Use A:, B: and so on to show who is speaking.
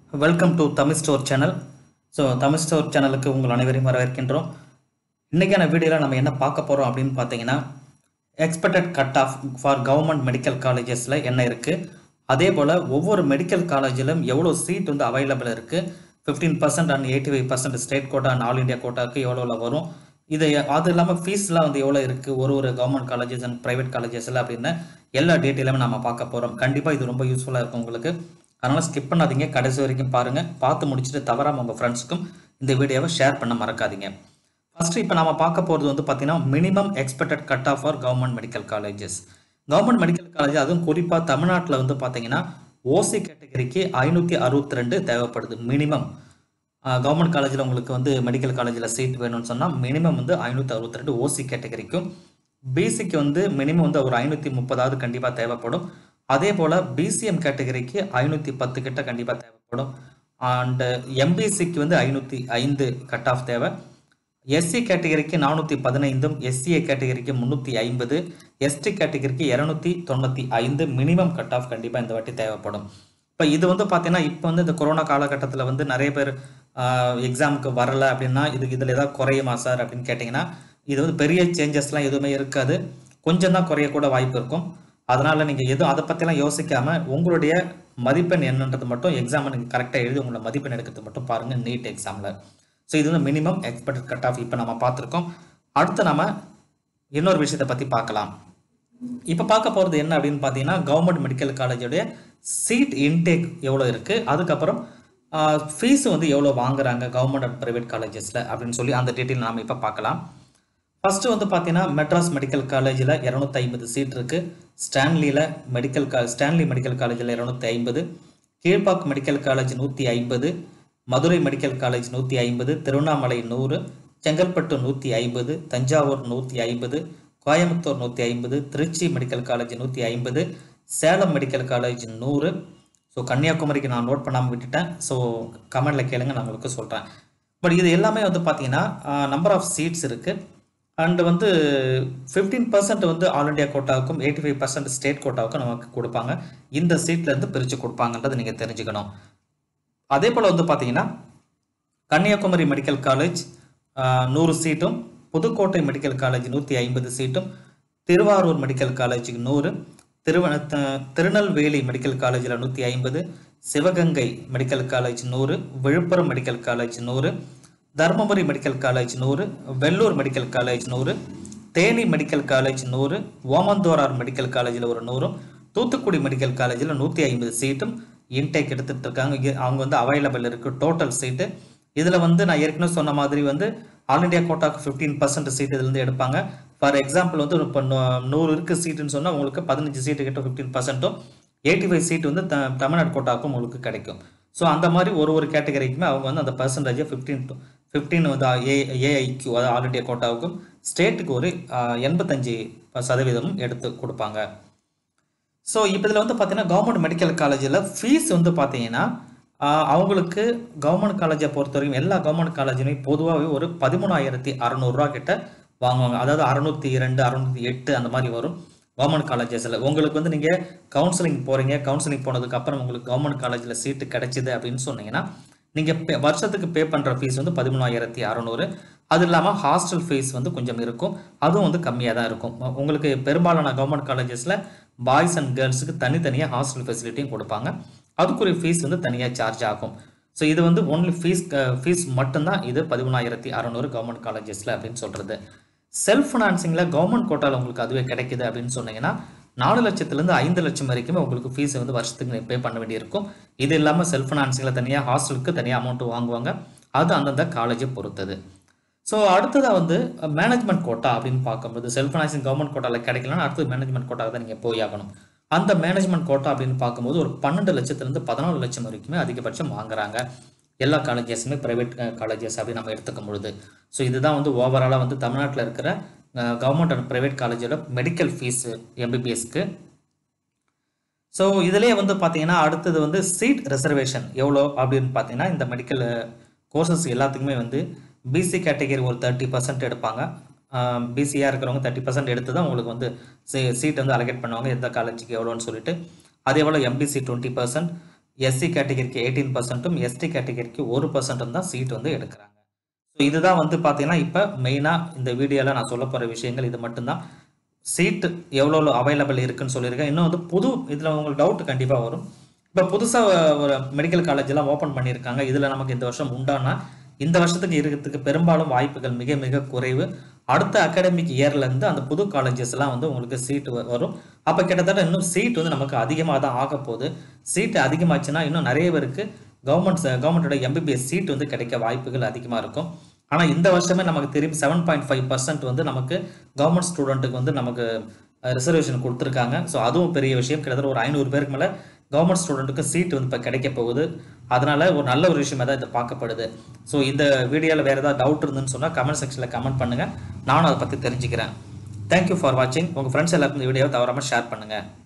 A: welcome to Tamil store channel so Tamil store சேனலுக்கு உங்கள் அனைவரையும் வரவேற்கின்றோம் இன்றைக்கான வீடியோவில் நம்ம என்ன பார்க்க போகிறோம் அப்படின்னு பார்த்தீங்கன்னா expected cut off for government medical காலேஜஸில் என்ன இருக்குது அதே போல் ஒவ்வொரு மெடிக்கல் காலேஜிலும் எவ்வளோ சீட் வந்து அவைலபிள் இருக்குது fifteen percent and eighty five percent state quota and all India கோட்டாவுக்கு எவ்வளோ வரும் இது அது இல்லாமல் ஃபீஸ்லாம் வந்து எவ்வளோ இருக்குது ஒரு ஒரு கவர்மெண்ட் காலேஜஸ் அண்ட் ப்ரைவேட் காலேஜஸில் அப்படின்னு எல்லா டீட்டெயிலுமே நம்ம பார்க்க போகிறோம் கண்டிப்பாக இது ரொம்ப யூஸ்ஃபுல்லாக இருக்கும் உங்களுக்கு அதனால் ஸ்கிப் பண்ணாதீங்க கடைசி வரைக்கும் பாருங்கள் பார்த்து முடிச்சுட்டு தவறாமல் உங்கள் ஃப்ரெண்ட்ஸுக்கும் இந்த வீடியோவை ஷேர் பண்ண மறக்காதீங்க ஃபஸ்ட்டு இப்போ நம்ம பார்க்க போகிறது வந்து பார்த்தீங்கன்னா minimum expected cut off for government medical colleges government medical college அதுவும் குறிப்பாக தமிழ்நாட்டில் வந்து பார்த்தீங்கன்னா ஓசி கேட்டகரிக்கு ஐநூற்றி அறுபத்தி ரெண்டு தேவைப்படுது மினிமம் கவர்மெண்ட் காலேஜில் உங்களுக்கு வந்து மெடிக்கல் காலேஜில் சீட் வேணும்னு சொன்னால் மினிமம் வந்து ஐநூற்றி அறுபத்தி ரெண்டு ஓசி கேட்டகரிக்கும் பிசிக்கு வந்து மினிமம் வந்து ஒரு ஐநூற்றி முப்பதாவது கண்டிப்பாக தேவைப்படும் அதே போல் பிசிஎம் கேட்டகரிக்கு ஐநூற்றி பத்து கிட்ட கண்டிப்பாக தேவைப்படும் அண்டு எம்பிசிக்கு வந்து ஐநூற்றி ஐந்து கட் ஆஃப் தேவை எஸ்சி கேட்டகரிக்கு நானூற்றி பதினைந்தும் எஸ்சிஏ கேட்டகரிக்கு முந்நூற்றி ஐம்பது எஸ்டி கேட்டகரிக்கு இரநூத்தி தொண்ணூற்றி ஐந்து மினிமம் கட் ஆஃப் கண்டிப்பாக இந்த வாட்டி தேவைப்படும் இப்போ இது வந்து பார்த்தீங்கன்னா இப்போ வந்து இந்த கொரோனா காலகட்டத்தில் வந்து நிறைய பேர் எக்ஸாமுக்கு வரல அப்படின்னா இது இதில் ஏதாவது குறையுமா சார் அப்படின்னு கேட்டிங்கன்னா இது வந்து பெரிய சேஞ்சஸ்லாம் எதுவுமே இருக்காது கொஞ்சம் தான் குறையக்கூட வாய்ப்பு இருக்கும் அதனால் நீங்கள் எதுவும் அதை பற்றிலாம் யோசிக்காமல் உங்களுடைய மதிப்பெண் என்னன்றது மட்டும் எக்ஸாமை நீங்கள் கரெக்டாக எழுதி உங்களோட மதிப்பெண் எடுக்கிறது மட்டும் பாருங்கள் நீட் எக்ஸாமில் ஸோ இது வந்து மினிமம் எக்ஸ்பெக்டட் கட் ஆஃப் இப்போ நம்ம பார்த்துருக்கோம் அடுத்து நம்ம இன்னொரு விஷயத்தை பற்றி பார்க்கலாம் இப்போ பார்க்க போகிறது என்ன அப்படின்னு பார்த்தீங்கன்னா கவர்மெண்ட் மெடிக்கல் காலேஜோடைய சீட் இன்டேக் எவ்வளோ இருக்குது அதுக்கப்புறம் ஃபீஸ் வந்து எவ்வளோ வாங்குறாங்க கவர்மெண்ட் அண்ட் ப்ரைவேட் காலேஜஸில் அப்படின்னு சொல்லி அந்த டீட்டெயில் நாம் இப்போ பார்க்கலாம் ஃபஸ்ட்டு வந்து பார்த்தீங்கன்னா மெட்ராஸ் மெடிக்கல் காலேஜில் இரநூத்தி ஐம்பது சீட் இருக்குது ஸ்டான்லியில் மெடிக்கல் கா ஸ்டான்லி மெடிக்கல் காலேஜில் இரநூத்தி ஐம்பது கீழ்பாக் மெடிக்கல் காலேஜ் நூற்றி ஐம்பது மதுரை மெடிக்கல் காலேஜ் நூற்றி ஐம்பது திருவண்ணாமலை நூறு செங்கல்பட்டு நூற்றி ஐம்பது தஞ்சாவூர் நூற்றி ஐம்பது கோயம்புத்தூர் நூற்றி ஐம்பது திருச்சி மெடிக்கல் காலேஜ் நூற்றி ஐம்பது சேலம் மெடிக்கல் காலேஜ் நூறு ஸோ கன்னியாகுமரிக்கு நான் நோட் பண்ணாமல் விட்டுட்டேன் ஸோ கமெண்டில் கேளுங்க நான் உங்களுக்கு சொல்கிறேன் பட் இது எல்லாமே வந்து பார்த்தீங்கன்னா நம்பர் ஆஃப் சீட்ஸ் இருக்குது அண்டு வந்து ஃபிஃப்டீன் பர்சன்ட் வந்து ஆல் இண்டியா கோட்டாவுக்கும் எயிட்டி ஃபைவ் பர்சன்ட் ஸ்டேட் கோட்டாவுக்கும் நமக்கு கொடுப்பாங்க இந்த சீட்லேருந்து பிரித்து கொடுப்பாங்கன்றது நீங்கள் தெரிஞ்சுக்கணும் அதே போல் வந்து பார்த்தீங்கன்னா கன்னியாகுமரி மெடிக்கல் காலேஜ் நூறு சீட்டும் புதுக்கோட்டை மெடிக்கல் காலேஜ் நூற்றி ஐம்பது சீட்டும் திருவாரூர் மெடிக்கல் காலேஜுக்கு நூறு திருவ திருநெல்வேலி மெடிக்கல் காலேஜில் நூற்றி ஐம்பது சிவகங்கை மெடிக்கல் காலேஜ் நூறு விழுப்புரம் மெடிக்கல் காலேஜ் நூறு தருமபுரி மெடிக்கல் காலேஜ் நூறு வெள்ளூர் மெடிக்கல் காலேஜ் நூறு தேனி மெடிக்கல் காலேஜ் நூறு ஓமந்தோரார் மெடிக்கல் காலேஜில் ஒரு நூறும் தூத்துக்குடி மெடிக்கல் காலேஜில் நூற்றி ஐம்பது சீட்டும் இன்டேக் எடுத்துகிட்டு இருக்காங்க அவங்க வந்து அவைலபிள் இருக்குது டோட்டல் சீட்டு இதில் வந்து நான் ஏற்கனவே சொன்ன மாதிரி வந்து ஆல் இண்டியா கோட்டாக்கு ஃபிஃப்டீன் பர்சன்ட் சீட் இதுலேருந்து எடுப்பாங்க ஃபார் எக்ஸாம்பிள் வந்து இப்போ நூறு இருக்குது சீட்டுன்னு சொன்னால் உங்களுக்கு பதினஞ்சு சீட்டு கிட்ட ஃபிஃப்டீன் பர்சன்ட்டும் எயிட்டி ஃபைவ் சீட் வந்து த தமிழ்நாடு கோட்டாக்கும் உங்களுக்கு கிடைக்கும் ஸோ அந்த மாதிரி ஒரு ஒரு கேட்டகரிக்குமே அவங்க வந்து அந்த பர்சன்டேஜை ஃபிஃப்டீன் டு ஃபிஃப்டீன் வந்து ஏ ஏஐக்யூ அதாவது ஆல் இண்டியா கோட்டாவுக்கும் ஸ்டேட்டுக்கு ஒரு எண்பத்தஞ்சு சதவீதமும் எடுத்து கொடுப்பாங்க ஸோ இப்போ இதில் வந்து பார்த்தீங்கன்னா கவர்மெண்ட் மெடிக்கல் காலேஜில் ஃபீஸ் வந்து பார்த்தீங்கன்னா அவங்களுக்கு கவர்மெண்ட் காலேஜை பொறுத்த வரைக்கும் எல்லா கவர்மெண்ட் காலேஜுமே பொதுவாகவே ஒரு பதிமூணாயிரத்தி அறநூறுரூவா கிட்ட வாங்குவாங்க அதாவது அறநூற்றி இரண்டு அறநூற்றி எட்டு அந்த மாதிரி வரும் கவர்மெண்ட் காலேஜஸில் உங்களுக்கு வந்து நீங்கள் கவுன்சிலிங் போகிறீங்க கவுன்சிலிங் போனதுக்கு அப்புறம் உங்களுக்கு கவர்மெண்ட் காலேஜில் சீட்டு கிடைச்சிது அப்படின்னு சொன்னீங்கன்னா நீங்கள் பே வருஷத்துக்கு பே பண்ணுற ஃபீஸ் வந்து பதிமூணாயிரத்தி அறநூறு அது இல்லாமல் ஹாஸ்டல் ஃபீஸ் வந்து கொஞ்சம் இருக்கும் அதுவும் வந்து கம்மியாக தான் இருக்கும் உங்களுக்கு பெரும்பாலான கவர்மெண்ட் காலேஜஸில் பாய்ஸ் அண்ட் கேர்ள்ஸுக்கு தனித்தனியாக ஹாஸ்டல் ஃபெசிலிட்டியும் கொடுப்பாங்க அதுக்குரிய ஃபீஸ் வந்து தனியாக சார்ஜ் ஆகும் ஸோ இது வந்து ஒன்லி ஃபீஸ் ஃபீஸ் மட்டும்தான் இது பதிமூணாயிரத்தி அறநூறு கவர்மெண்ட் காலேஜஸில் அப்படின்னு சொல்கிறது செல்ஃப் ஃபினான்சிங்கில் கவர்மெண்ட் கோட்டாவில் உங்களுக்கு அதுவே கிடைக்குது அப்படின்னு சொன்னீங்கன்னா நாலு லட்சத்துலேருந்து ஐந்து லட்சம் வரைக்குமே உங்களுக்கு ஃபீஸ் வந்து வருஷத்துக்கு பே பண்ண வேண்டியிருக்கும் இது இல்லாமல் செல்ஃப் ஃபினான்சிங்கில் தனியாக ஹாஸ்டலுக்கு தனியாக அமௌண்ட் வாங்குவாங்க அது அந்தந்த காலேஜை பொறுத்தது ஸோ அடுத்ததாக வந்து மேனேஜ்மெண்ட் கோட்டா அப்படின்னு பார்க்கும்போது செல்ஃப் ஃபினான்சிங் கவர்மெண்ட் கோட்டாவில் கிடைக்கலன்னா அடுத்தது மேனேஜ்மெண்ட் கோட்டாவில் தான் நீங்கள் போய் ஆகணும் அந்த மேனேஜ்மெண்ட் கோட்டா அப்படின்னு பார்க்கும்போது ஒரு பன்னெண்டு லட்சத்துலேருந்து பதினாலு லட்சம் வரைக்குமே அதிகபட்சம் வாங்குறாங்க எல்லா காலேஜஸுமே ப்ரைவேட் காலேஜஸ் அப்படின்னு நம்ம எடுத்துக்கும் பொழுது ஸோ இதுதான் வந்து ஓவராலாக வந்து தமிழ்நாட்டில் இருக்கிற கவர்மெண்ட் அண்ட் ப்ரைவேட் காலேஜோட மெடிக்கல் ஃபீஸு எம்பிபிஎஸ்க்கு ஸோ இதிலே வந்து பார்த்தீங்கன்னா அடுத்தது வந்து சீட் ரிசர்வேஷன் எவ்வளோ அப்படின்னு பார்த்தீங்கன்னா இந்த மெடிக்கல் கோர்சஸ் எல்லாத்துக்குமே வந்து பிசி கேட்டகரி ஒரு தேர்ட்டி பர்சன்ட் எடுப்பாங்க பிசியாக இருக்கிறவங்க தேர்ட்டி பர்சன்ட் எடுத்து தான் உங்களுக்கு வந்து சீட் வந்து அலகேட் பண்ணுவாங்க எந்த காலேஜுக்கு எவ்வளோன்னு சொல்லிட்டு அதே போல் எம்பிசி டுவெண்ட்டி பர்சன்ட் எஸ்சி கேட்டகரிக்கு எயிட்டீன் பர்சன்ட்டும் எஸ்டி கேட்டகரிக்கு ஒரு பர்சன்ட்டும் தான் சீட் வந்து எடுக்கிறாங்க ஸோ இதுதான் வந்து பார்த்தீங்கன்னா இப்போ மெயினாக இந்த வீடியோவில் நான் சொல்ல போகிற விஷயங்கள் இது மட்டும்தான் சீட்டு எவ்வளோ அவைலபிள் இருக்குன்னு சொல்லியிருக்கேன் இன்னும் வந்து புது இதில் உங்களுக்கு டவுட் கண்டிப்பாக வரும் இப்போ புதுசாக ஒரு மெடிக்கல் காலேஜ் எல்லாம் ஓப்பன் பண்ணியிருக்காங்க இதில் நமக்கு இந்த வருஷம் உண்டானா இந்த வருஷத்துக்கு இருக்கிறதுக்கு பெரும்பாலும் வாய்ப்புகள் மிக மிக குறைவு அடுத்த அகாடமிக் இயர்லேருந்து அந்த புது காலேஜஸ் எல்லாம் வந்து உங்களுக்கு சீட்டு வரும் அப்போ கிட்டத்தட்ட இன்னும் சீட் வந்து நமக்கு அதிகமாக தான் ஆக போகுது சீட்டு அதிகமாச்சுன்னா இன்னும் நிறைய பேருக்கு கவர்மெண்ட் கவர்மெண்டோட எம்பிபிஎஸ் சீட் வந்து கிடைக்க வாய்ப்புகள் அதிகமாக இருக்கும் ஆனால் இந்த வருஷமே நமக்கு தெரியும் செவன் பாயிண்ட் ஃபைவ் பர்சன்ட் வந்து நமக்கு கவர்மெண்ட் ஸ்டூடெண்ட்டுக்கு வந்து நமக்கு ரிசர்வேஷன் கொடுத்துருக்காங்க ஸோ அதுவும் பெரிய விஷயம் கிட்டத்தட்ட ஒரு ஐநூறு பேருக்கு மேலே கவர்மெண்ட் ஸ்டூடெண்ட்டுக்கு சீட் வந்து இப்போ கிடைக்க போகுது அதனால ஒரு நல்ல ஒரு விஷயமா தான் இது பார்க்கப்படுது ஸோ இந்த வீடியோவில் வேறு ஏதாவது டவுட் இருந்துன்னு சொன்னால் கமெண்ட் செக்ஷனில் கமெண்ட் பண்ணுங்கள் நானும் அதை பற்றி தெரிஞ்சுக்கிறேன் தேங்க்யூ ஃபார் வாட்சிங் உங்கள் ஃப்ரெண்ட்ஸ் எல்லாருக்கும் இந்த வீடியோவை தவறாமல் ஷேர் பண்ணுங்கள்